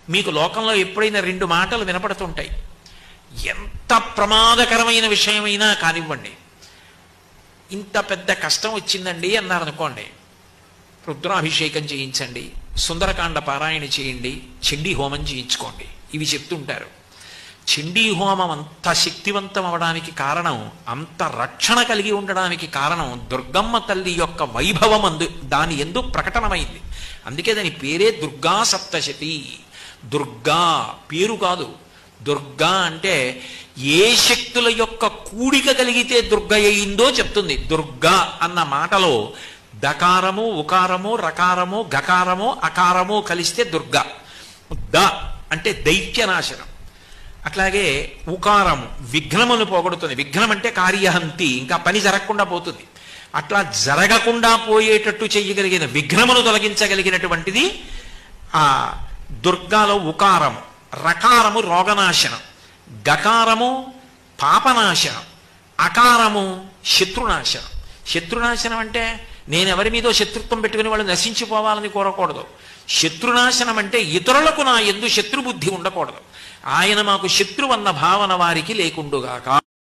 మీకు లోకంలో ఎప్పుడైనా రెండు మాటలు వినపడుతుంటాయి ఎంత ప్రమాదకరమైన విషయమైనా కానివ్వండి ఇంత పెద్ద కష్టం వచ్చిందండి అన్నారనుకోండి రుద్రాభిషేకం చేయించండి సుందరకాండ పారాయణ చేయండి చండీ హోమం చేయించుకోండి ఇవి చెప్తుంటారు చండీ హోమం అంత శక్తివంతం అవడానికి కారణం అంత రక్షణ కలిగి ఉండడానికి కారణం దుర్గమ్మ తల్లి యొక్క వైభవం అందు దాని ఎందు ప్రకటనమైంది అందుకే దాని పేరే దుర్గా సప్తశతి దుర్గా పేరు కాదు దుర్గా అంటే ఏ శక్తుల యొక్క కూడిక కలిగితే దుర్గ అయిందో చెప్తుంది దుర్గా అన్న మాటలో దకారము ఉకారము రకారము గకారము అకారము కలిస్తే దుర్గ ద అంటే దైత్యనాశనం అట్లాగే ఉకారము విఘ్నమును పోగొడుతుంది విఘ్నం అంటే కార్యహంతి ఇంకా పని జరగకుండా పోతుంది అట్లా జరగకుండా పోయేటట్టు చేయగలిగిన విఘ్నమును తొలగించగలిగినటువంటిది ఆ దుర్గాలో ఉకారము రకారము రోగనాశనం గకారము పాపనాశనం అకారము శత్రునాశనం శత్రునాశనం అంటే నేను ఎవరి మీదో శత్రుత్వం పెట్టుకుని వాళ్ళు నశించిపోవాలని కోరకూడదు శత్రునాశనం అంటే ఇతరులకు నా ఎందు శత్రుబుద్ధి ఉండకూడదు ఆయన మాకు శత్రువన్న భావన వారికి లేకుండుగాక